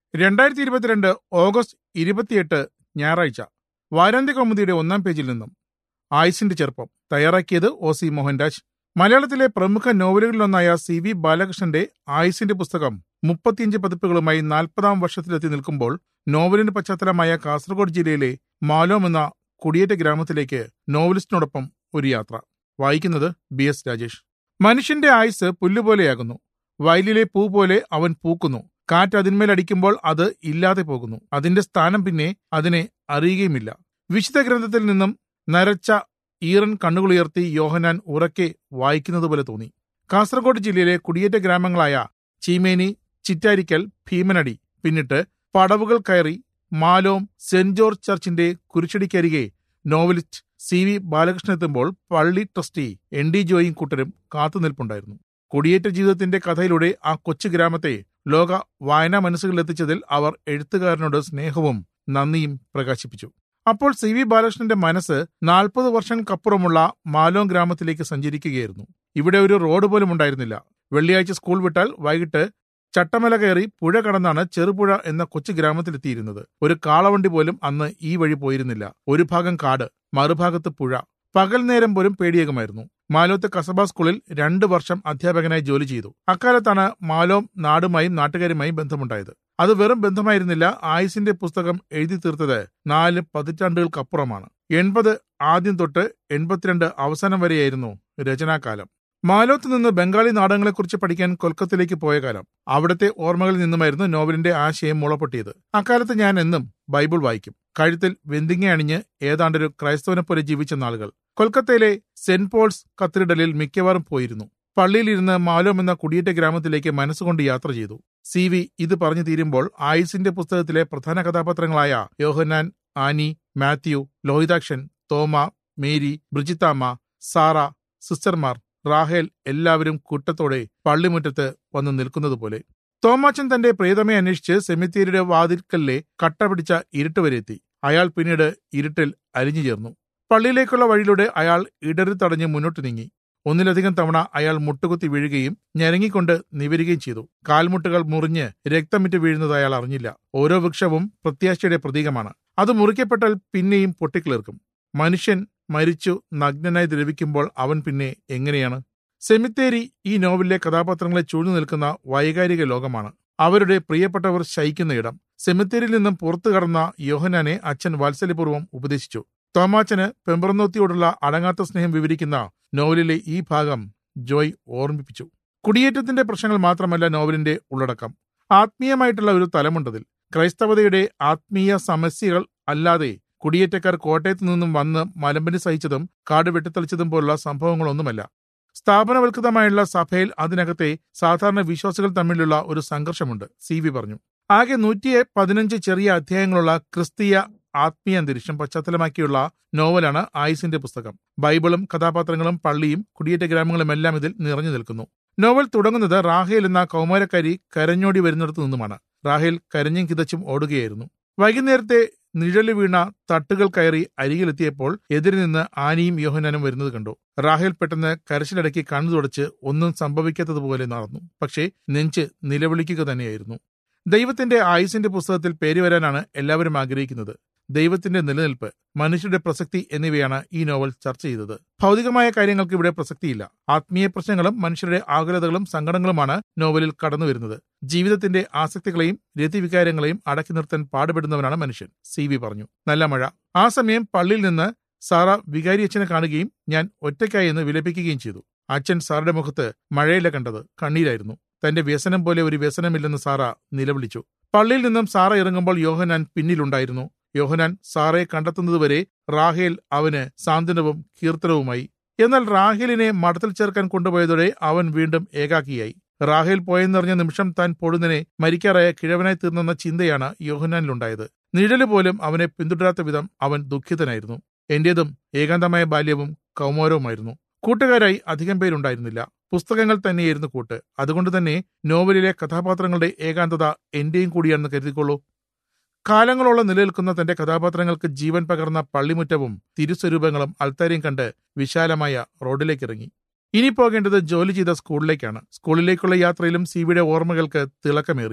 രണ്ടായിരത്തി ഇരുപത്തിരണ്ട് ഓഗസ്റ്റ് ഇരുപത്തിയെട്ട് ഞായറാഴ്ച വാരാന്ത്യ കൗമുദിയുടെ ഒന്നാം പേജിൽ നിന്നും ആയുസിന്റെ ചെറുപ്പം തയ്യാറാക്കിയത് ഒ സി മോഹൻരാജ് മലയാളത്തിലെ പ്രമുഖ നോവലുകളിലൊന്നായ സി വി ബാലകൃഷ്ണന്റെ ആയുസിന്റെ പുസ്തകം മുപ്പത്തിയഞ്ച് പതിപ്പുകളുമായി നാൽപ്പതാം വർഷത്തിലെത്തി നിൽക്കുമ്പോൾ നോവലിന്റെ പശ്ചാത്തലമായ കാസർഗോഡ് ജില്ലയിലെ മാലോം എന്ന കുടിയേറ്റ ഗ്രാമത്തിലേക്ക് നോവലിസ്റ്റിനോടൊപ്പം ഒരു യാത്ര വായിക്കുന്നത് ബി എസ് രാജേഷ് മനുഷ്യന്റെ ആയുസ് പുല്ലുപോലെയാകുന്നു വയലിലെ പൂ പോലെ അവൻ പൂക്കുന്നു കാറ്റ് അതിന്മേലടിക്കുമ്പോൾ അത് ഇല്ലാതെ പോകുന്നു അതിന്റെ സ്ഥാനം പിന്നെ അതിനെ അറിയുകയുമില്ല വിശുദ്ധ ഗ്രന്ഥത്തിൽ നിന്നും നരച്ച ഈറൻ കണ്ണുകളുയർത്തി യോഹനാൻ ഉറക്കെ വായിക്കുന്നത് പോലെ തോന്നി കാസർഗോഡ് ജില്ലയിലെ കുടിയേറ്റ ഗ്രാമങ്ങളായ ചീമേനി ചിറ്റാരിക്കൽ ഭീമനടി പിന്നിട്ട് പടവുകൾ കയറി മാലോം സെന്റ് ജോർജ് ചർച്ചിന്റെ കുരിശടിക്കരികെ നോവലിസ്റ്റ് സി വി ബാലകൃഷ്ണൻ എത്തുമ്പോൾ പള്ളി ട്രസ്റ്റി എൻ ഡി ജോയും കൂട്ടരും കാത്തുനിൽപ്പുണ്ടായിരുന്നു കുടിയേറ്റ ജീവിതത്തിന്റെ കഥയിലൂടെ ആ കൊച്ചു ഗ്രാമത്തെ ലോക വായനാ മനസ്സുകളിൽ എത്തിച്ചതിൽ അവർ എഴുത്തുകാരനോട് സ്നേഹവും നന്ദിയും പ്രകാശിപ്പിച്ചു അപ്പോൾ സി വി ബാലകൃഷ്ണന്റെ മനസ്സ് നാൽപ്പത് വർഷങ്ങൾക്കപ്പുറമുള്ള മാലോം ഗ്രാമത്തിലേക്ക് സഞ്ചരിക്കുകയായിരുന്നു ഇവിടെ ഒരു റോഡ് പോലും ഉണ്ടായിരുന്നില്ല വെള്ളിയാഴ്ച സ്കൂൾ വിട്ടാൽ വൈകിട്ട് ചട്ടമല കയറി പുഴ കടന്നാണ് ചെറുപുഴ എന്ന കൊച്ചു ഗ്രാമത്തിലെത്തിയിരുന്നത് ഒരു കാളവണ്ടി പോലും അന്ന് ഈ വഴി പോയിരുന്നില്ല ഒരു ഭാഗം കാട് മറുഭാഗത്ത് പുഴ പകൽ നേരം പോലും പേടിയേകമായിരുന്നു മാലോത്ത് കസബ സ്കൂളിൽ രണ്ട് വർഷം അധ്യാപകനായി ജോലി ചെയ്തു അക്കാലത്താണ് മാലോം നാടുമായും നാട്ടുകാരുമായും ബന്ധമുണ്ടായത് അത് വെറും ബന്ധമായിരുന്നില്ല ആയുസിന്റെ പുസ്തകം എഴുതി തീർത്തത് നാല് പതിറ്റാണ്ടുകൾക്കപ്പുറമാണ് എൺപത് ആദ്യം തൊട്ട് എൺപത്തിരണ്ട് അവസാനം വരെയായിരുന്നു രചനാകാലം മാലോത്ത് നിന്ന് ബംഗാളി നാടകങ്ങളെക്കുറിച്ച് പഠിക്കാൻ കൊൽക്കത്തയിലേക്ക് പോയ കാലം അവിടുത്തെ ഓർമ്മകളിൽ നിന്നുമായിരുന്നു നോവലിന്റെ ആശയം മുളപ്പൊട്ടിയത് അക്കാലത്ത് ഞാൻ എന്നും ബൈബിൾ വായിക്കും കഴുത്തിൽ വെന്തിങ്ങ അണിഞ്ഞ് ഏതാണ്ടൊരു ക്രൈസ്തവനെ പോലെ ജീവിച്ച നാളുകൾ കൊൽക്കത്തയിലെ സെന്റ് പോൾസ് കത്തീഡ്രലിൽ മിക്കവാറും പോയിരുന്നു പള്ളിയിലിരുന്ന് മാലോം എന്ന കുടിയേറ്റ ഗ്രാമത്തിലേക്ക് മനസ്സുകൊണ്ട് യാത്ര ചെയ്തു സി വി ഇത് പറഞ്ഞു തീരുമ്പോൾ ആയുസിന്റെ പുസ്തകത്തിലെ പ്രധാന കഥാപാത്രങ്ങളായ യോഹന്നാൻ ആനി മാത്യു ലോഹിതാക്ഷൻ തോമ മേരി ബ്രിജിത്താമ്മ സാറ സിസ്റ്റർമാർ റാഹേൽ എല്ലാവരും കൂട്ടത്തോടെ പള്ളിമുറ്റത്ത് വന്ന് നിൽക്കുന്നത് പോലെ തോമാച്ചൻ തന്റെ പ്രിയതമയെ അന്വേഷിച്ച് സെമിത്തേരിയുടെ വാതിൽക്കലിലെ കട്ട പിടിച്ച ഇരുട്ട് വരെ എത്തി അയാൾ പിന്നീട് ഇരുട്ടിൽ അലിഞ്ഞു ചേർന്നു പള്ളിയിലേക്കുള്ള വഴിയിലൂടെ അയാൾ ഇടറി തടഞ്ഞ് മുന്നോട്ട് നീങ്ങി ഒന്നിലധികം തവണ അയാൾ മുട്ടുകുത്തി വീഴുകയും ഞരങ്ങിക്കൊണ്ട് നിവരുകയും ചെയ്തു കാൽമുട്ടുകൾ മുറിഞ്ഞ് രക്തമിറ്റ് വീഴുന്നത് അയാൾ അറിഞ്ഞില്ല ഓരോ വൃക്ഷവും പ്രത്യാശയുടെ പ്രതീകമാണ് അത് മുറിക്കപ്പെട്ടാൽ പിന്നെയും പൊട്ടിക്കിളിർക്കും മനുഷ്യൻ മരിച്ചു നഗ്നനായി ദ്രവിക്കുമ്പോൾ അവൻ പിന്നെ എങ്ങനെയാണ് സെമിത്തേരി ഈ നോവലിലെ കഥാപാത്രങ്ങളെ ചൂഴ്ന്നു നിൽക്കുന്ന വൈകാരിക ലോകമാണ് അവരുടെ പ്രിയപ്പെട്ടവർ ശയിക്കുന്ന ഇടം സെമിത്തേരിയിൽ നിന്നും പുറത്തു കടന്ന യോഹനാനെ അച്ഛൻ വാത്സല്യപൂർവ്വം ഉപദേശിച്ചു തോമാച്ചന് പെമ്പറന്നോത്തിയോടുള്ള അടങ്ങാത്ത സ്നേഹം വിവരിക്കുന്ന നോവലിലെ ഈ ഭാഗം ജോയ് ഓർമ്മിപ്പിച്ചു കുടിയേറ്റത്തിന്റെ പ്രശ്നങ്ങൾ മാത്രമല്ല നോവലിന്റെ ഉള്ളടക്കം ആത്മീയമായിട്ടുള്ള ഒരു തലമുണ്ടതിൽ ക്രൈസ്തവതയുടെ ആത്മീയ സമസ്യകൾ അല്ലാതെ കുടിയേറ്റക്കാർ കോട്ടയത്തു നിന്നും വന്ന് മലമ്പനി സഹിച്ചതും കാട് വെട്ടിത്തെളിച്ചതും പോലുള്ള സംഭവങ്ങളൊന്നുമല്ല സ്ഥാപനവൽകൃതമായുള്ള സഭയിൽ അതിനകത്തെ സാധാരണ വിശ്വാസികൾ തമ്മിലുള്ള ഒരു സംഘർഷമുണ്ട് സി വി പറഞ്ഞു ആകെ നൂറ്റി പതിനഞ്ച് ചെറിയ അധ്യായങ്ങളുള്ള ക്രിസ്തീയ ആത്മീയ അന്തരീക്ഷം പശ്ചാത്തലമാക്കിയുള്ള നോവലാണ് ആയുസിന്റെ പുസ്തകം ബൈബിളും കഥാപാത്രങ്ങളും പള്ളിയും കുടിയേറ്റ ഗ്രാമങ്ങളും എല്ലാം ഇതിൽ നിറഞ്ഞു നിൽക്കുന്നു നോവൽ തുടങ്ങുന്നത് റാഹേൽ എന്ന കൗമാരക്കാരി കരഞ്ഞോടി വരുന്നിടത്തു നിന്നുമാണ് റാഹേൽ കരഞ്ഞും കിതച്ചും ഓടുകയായിരുന്നു വൈകുന്നേരത്തെ നിഴല് വീണ തട്ടുകൾ കയറി അരികിലെത്തിയപ്പോൾ എതിരെ നിന്ന് ആനിയും യോഹനാനും വരുന്നത് കണ്ടു റാഹേൽ പെട്ടെന്ന് കരച്ചിലടക്കി കണ്ണു തുടച്ച് ഒന്നും സംഭവിക്കാത്തതുപോലെ നടന്നു പക്ഷേ നെഞ്ച് നിലവിളിക്കുക തന്നെയായിരുന്നു ദൈവത്തിന്റെ ആയുസിന്റെ പുസ്തകത്തിൽ പേര് വരാനാണ് എല്ലാവരും ആഗ്രഹിക്കുന്നത് ദൈവത്തിന്റെ നിലനിൽപ്പ് മനുഷ്യരുടെ പ്രസക്തി എന്നിവയാണ് ഈ നോവൽ ചർച്ച ചെയ്തത് ഭൗതികമായ കാര്യങ്ങൾക്ക് ഇവിടെ പ്രസക്തിയില്ല ആത്മീയ പ്രശ്നങ്ങളും മനുഷ്യരുടെ ആകുലതകളും സങ്കടങ്ങളുമാണ് നോവലിൽ കടന്നു വരുന്നത് ജീവിതത്തിന്റെ ആസക്തികളെയും രതിവികാരങ്ങളെയും അടക്കി നിർത്താൻ പാടുപെടുന്നവനാണ് മനുഷ്യൻ സി വി പറഞ്ഞു നല്ല മഴ ആ സമയം പള്ളിയിൽ നിന്ന് സാറ വികാരി അച്ഛനെ കാണുകയും ഞാൻ ഒറ്റയ്ക്കായി എന്ന് വിലപിക്കുകയും ചെയ്തു അച്ഛൻ സാറുടെ മുഖത്ത് മഴയില കണ്ടത് കണ്ണീരായിരുന്നു തന്റെ വ്യസനം പോലെ ഒരു വ്യസനമില്ലെന്ന് സാറ നിലവിളിച്ചു പള്ളിയിൽ നിന്നും സാറ ഇറങ്ങുമ്പോൾ യോഹനാൻ പിന്നിലുണ്ടായിരുന്നു യോഹനാൻ സാറയെ കണ്ടെത്തുന്നതുവരെ റാഹേൽ അവന് സാന്ത്വനവും കീർത്തനവുമായി എന്നാൽ റാഹേലിനെ മഠത്തിൽ ചേർക്കാൻ കൊണ്ടുപോയതോടെ അവൻ വീണ്ടും ഏകാക്കിയായി റാഹേൽ പോയെന്നറിഞ്ഞ നിമിഷം താൻ പൊടുന്നനെ മരിക്കാറായ കിഴവനായി തീർന്നെന്ന ചിന്തയാണ് യോഹനാനിലുണ്ടായത് നിഴല് പോലും അവനെ പിന്തുടരാത്ത വിധം അവൻ ദുഃഖിതനായിരുന്നു എന്റേതും ഏകാന്തമായ ബാല്യവും കൗമാരവുമായിരുന്നു കൂട്ടുകാരായി അധികം പേരുണ്ടായിരുന്നില്ല പുസ്തകങ്ങൾ തന്നെയായിരുന്നു കൂട്ട് അതുകൊണ്ട് തന്നെ നോവലിലെ കഥാപാത്രങ്ങളുടെ ഏകാന്തത എന്റെയും കൂടിയാണെന്ന് കരുതിക്കൊള്ളൂ കാലങ്ങളോളം നിലനിൽക്കുന്ന തന്റെ കഥാപാത്രങ്ങൾക്ക് ജീവൻ പകർന്ന പള്ളിമുറ്റവും തിരുസ്വരൂപങ്ങളും അൾത്താരയും കണ്ട് വിശാലമായ റോഡിലേക്കിറങ്ങി ഇനി പോകേണ്ടത് ജോലി ചെയ്ത സ്കൂളിലേക്കാണ് സ്കൂളിലേക്കുള്ള യാത്രയിലും സിവിയുടെ ഓർമ്മകൾക്ക് തിളക്കമേറി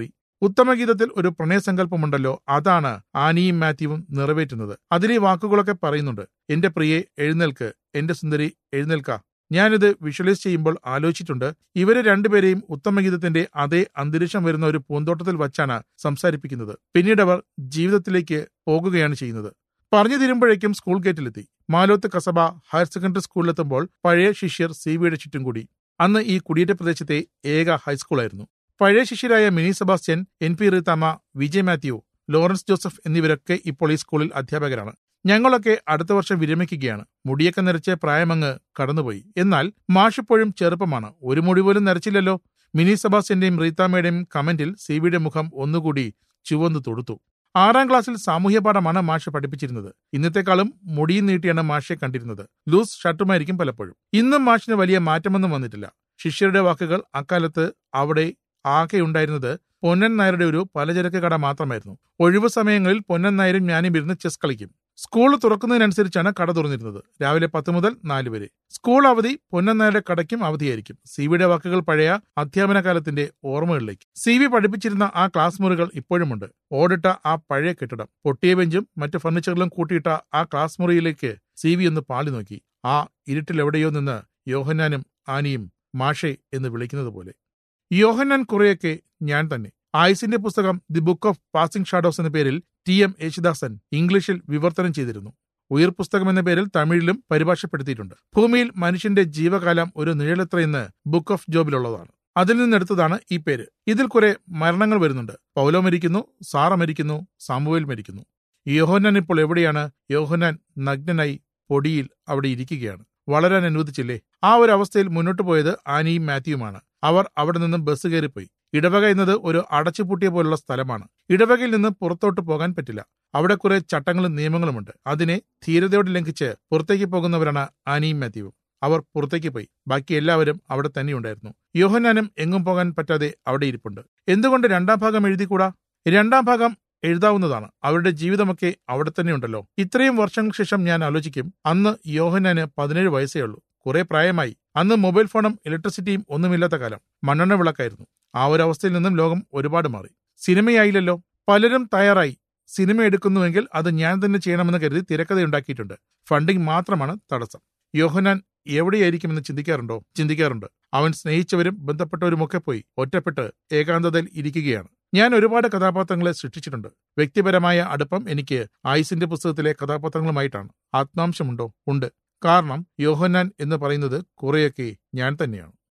ഉത്തമഗീതത്തിൽ ഒരു പ്രണയസങ്കല്പമുണ്ടല്ലോ അതാണ് ആനിയും മാത്യുവും നിറവേറ്റുന്നത് അതിലെ വാക്കുകളൊക്കെ പറയുന്നുണ്ട് എന്റെ പ്രിയെ എഴുന്നേൽക്ക് എന്റെ സുന്ദരി എഴുന്നേൽക്ക ഞാനിത് വിഷ്വലൈസ് ചെയ്യുമ്പോൾ ആലോചിച്ചിട്ടുണ്ട് ഇവരെ രണ്ടുപേരെയും ഉത്തമഗീതത്തിന്റെ അതേ അന്തരീക്ഷം വരുന്ന ഒരു പൂന്തോട്ടത്തിൽ വച്ചാണ് സംസാരിപ്പിക്കുന്നത് പിന്നീട് അവർ ജീവിതത്തിലേക്ക് പോകുകയാണ് ചെയ്യുന്നത് പറഞ്ഞു തീരുമ്പോഴേക്കും സ്കൂൾ ഗേറ്റിലെത്തി മാലോത്ത് കസബ ഹയർ സെക്കൻഡറി സ്കൂളിലെത്തുമ്പോൾ പഴയ ശിഷ്യർ സി വിയുടെ ചുറ്റും കൂടി അന്ന് ഈ കുടിയേറ്റ പ്രദേശത്തെ ഏക ഹൈസ്കൂളായിരുന്നു പഴയ ശിഷ്യരായ മിനി സെബാസ്റ്റ്യൻ എൻ പി റീതാമ വിജയ് മാത്യു ലോറൻസ് ജോസഫ് എന്നിവരൊക്കെ ഇപ്പോൾ ഈ സ്കൂളിൽ അധ്യാപകരാണ് ഞങ്ങളൊക്കെ അടുത്ത വർഷം വിരമിക്കുകയാണ് മുടിയൊക്കെ നരച്ച് പ്രായമങ്ങ് കടന്നുപോയി എന്നാൽ മാഷിപ്പോഴും ചെറുപ്പമാണ് ഒരു മുടി പോലും നരച്ചില്ലല്ലോ മിനി സെബാസ്റ്റ്യന്റെയും റീതാമയുടെയും കമന്റിൽ സി വിയുടെ മുഖം ഒന്നുകൂടി ചുവന്നു തൊടുത്തു ആറാം ക്ലാസ്സിൽ സാമൂഹ്യ പാഠമാണ് മാഷ് പഠിപ്പിച്ചിരുന്നത് ഇന്നത്തെക്കാളും മുടിയും നീട്ടിയാണ് മാഷെ കണ്ടിരുന്നത് ലൂസ് ഷർട്ടുമായിരിക്കും പലപ്പോഴും ഇന്നും മാഷിന് വലിയ മാറ്റമൊന്നും വന്നിട്ടില്ല ശിഷ്യരുടെ വാക്കുകൾ അക്കാലത്ത് അവിടെ ആകെ ഉണ്ടായിരുന്നത് പൊന്നൻ നായരുടെ ഒരു പലചരക്ക് കട മാത്രമായിരുന്നു ഒഴിവു സമയങ്ങളിൽ പൊന്നൻ നായരും ഞാനും ഇരുന്ന് ചെസ് കളിക്കും സ്കൂൾ തുറക്കുന്നതിനനുസരിച്ചാണ് കട തുറന്നിരുന്നത് രാവിലെ പത്ത് മുതൽ നാല് വരെ സ്കൂൾ അവധി പൊന്നൻ നായരുടെ കടയ്ക്കും അവധിയായിരിക്കും സി വിയുടെ വാക്കുകൾ പഴയ അധ്യാപന കാലത്തിന്റെ ഓർമ്മകളിലേക്ക് സി വി പഠിപ്പിച്ചിരുന്ന ആ ക്ലാസ് മുറികൾ ഇപ്പോഴുമുണ്ട് ഓടിട്ട ആ പഴയ കെട്ടിടം പൊട്ടിയ ബെഞ്ചും മറ്റു ഫർണിച്ചറുകളും കൂട്ടിയിട്ട ആ ക്ലാസ് മുറിയിലേക്ക് സി വി ഒന്ന് പാളി നോക്കി ആ ഇരുട്ടിൽ എവിടെയോ നിന്ന് യോഹന്നാനും ആനിയും മാഷെ എന്ന് വിളിക്കുന്നത് പോലെ യോഹന്നാൻ കുറെയൊക്കെ ഞാൻ തന്നെ ആയുസിന്റെ പുസ്തകം the book of passing shadows എന്ന പേരിൽ ടി എം യേശുദാസൻ ഇംഗ്ലീഷിൽ വിവർത്തനം ചെയ്തിരുന്നു ഉയർ പുസ്തകം എന്ന പേരിൽ തമിഴിലും പരിഭാഷപ്പെടുത്തിയിട്ടുണ്ട് ഭൂമിയിൽ മനുഷ്യന്റെ ജീവകാലം ഒരു നിഴലെത്രയെന്ന് ബുക്ക് ഓഫ് ജോബിലുള്ളതാണ് അതിൽ നിന്നെടുത്തതാണ് ഈ പേര് ഇതിൽ കുറെ മരണങ്ങൾ വരുന്നുണ്ട് പൗലോ മരിക്കുന്നു സാറ മരിക്കുന്നു സാമുവേൽ മരിക്കുന്നു യോഹന്നാൻ ഇപ്പോൾ എവിടെയാണ് യോഹന്നാൻ നഗ്നനായി പൊടിയിൽ അവിടെ ഇരിക്കുകയാണ് വളരാൻ അനുവദിച്ചില്ലേ ആ ഒരു അവസ്ഥയിൽ മുന്നോട്ട് പോയത് ആനിയും മാത്യുവുമാണ് അവർ അവിടെ നിന്നും ബസ് കയറിപ്പോയി ഇടവക എന്നത് ഒരു അടച്ചുപൂട്ടിയ പോലുള്ള സ്ഥലമാണ് ഇടവകയിൽ നിന്ന് പുറത്തോട്ട് പോകാൻ പറ്റില്ല അവിടെ കുറെ ചട്ടങ്ങളും നിയമങ്ങളുമുണ്ട് അതിനെ ധീരതയോടെ ലംഘിച്ച് പുറത്തേക്ക് പോകുന്നവരാണ് ആനിയും മാത്യുവും അവർ പുറത്തേക്ക് പോയി ബാക്കി എല്ലാവരും അവിടെ തന്നെയുണ്ടായിരുന്നു യോഹനാനും എങ്ങും പോകാൻ പറ്റാതെ അവിടെ ഇരിപ്പുണ്ട് എന്തുകൊണ്ട് രണ്ടാം ഭാഗം എഴുതിക്കൂടാ രണ്ടാം ഭാഗം എഴുതാവുന്നതാണ് അവരുടെ ജീവിതമൊക്കെ അവിടെ തന്നെയുണ്ടല്ലോ ഇത്രയും വർഷങ്ങൾക്ക് ശേഷം ഞാൻ ആലോചിക്കും അന്ന് യോഹനാന് പതിനേഴ് വയസ്സേ ഉള്ളൂ കുറെ പ്രായമായി അന്ന് മൊബൈൽ ഫോണും ഇലക്ട്രിസിറ്റിയും ഒന്നുമില്ലാത്ത കാലം മണ്ണെണ്ണ വിളക്കായിരുന്നു ആ ഒരു അവസ്ഥയിൽ നിന്നും ലോകം ഒരുപാട് മാറി സിനിമയായില്ലല്ലോ പലരും തയ്യാറായി സിനിമ എടുക്കുന്നുവെങ്കിൽ അത് ഞാൻ തന്നെ ചെയ്യണമെന്ന് കരുതി തിരക്കഥയുണ്ടാക്കിയിട്ടുണ്ട് ഫണ്ടിംഗ് മാത്രമാണ് തടസ്സം യോഹനാൻ എവിടെയായിരിക്കുമെന്ന് ചിന്തിക്കാറുണ്ടോ ചിന്തിക്കാറുണ്ട് അവൻ സ്നേഹിച്ചവരും ബന്ധപ്പെട്ടവരുമൊക്കെ പോയി ഒറ്റപ്പെട്ട് ഏകാന്തതയിൽ ഇരിക്കുകയാണ് ഞാൻ ഒരുപാട് കഥാപാത്രങ്ങളെ സൃഷ്ടിച്ചിട്ടുണ്ട് വ്യക്തിപരമായ അടുപ്പം എനിക്ക് ആയുസിന്റെ പുസ്തകത്തിലെ കഥാപാത്രങ്ങളുമായിട്ടാണ് ആത്മാംശമുണ്ടോ ഉണ്ട് കാരണം യോഹന്നാൻ എന്ന് പറയുന്നത് കുറെയൊക്കെ ഞാൻ തന്നെയാണ്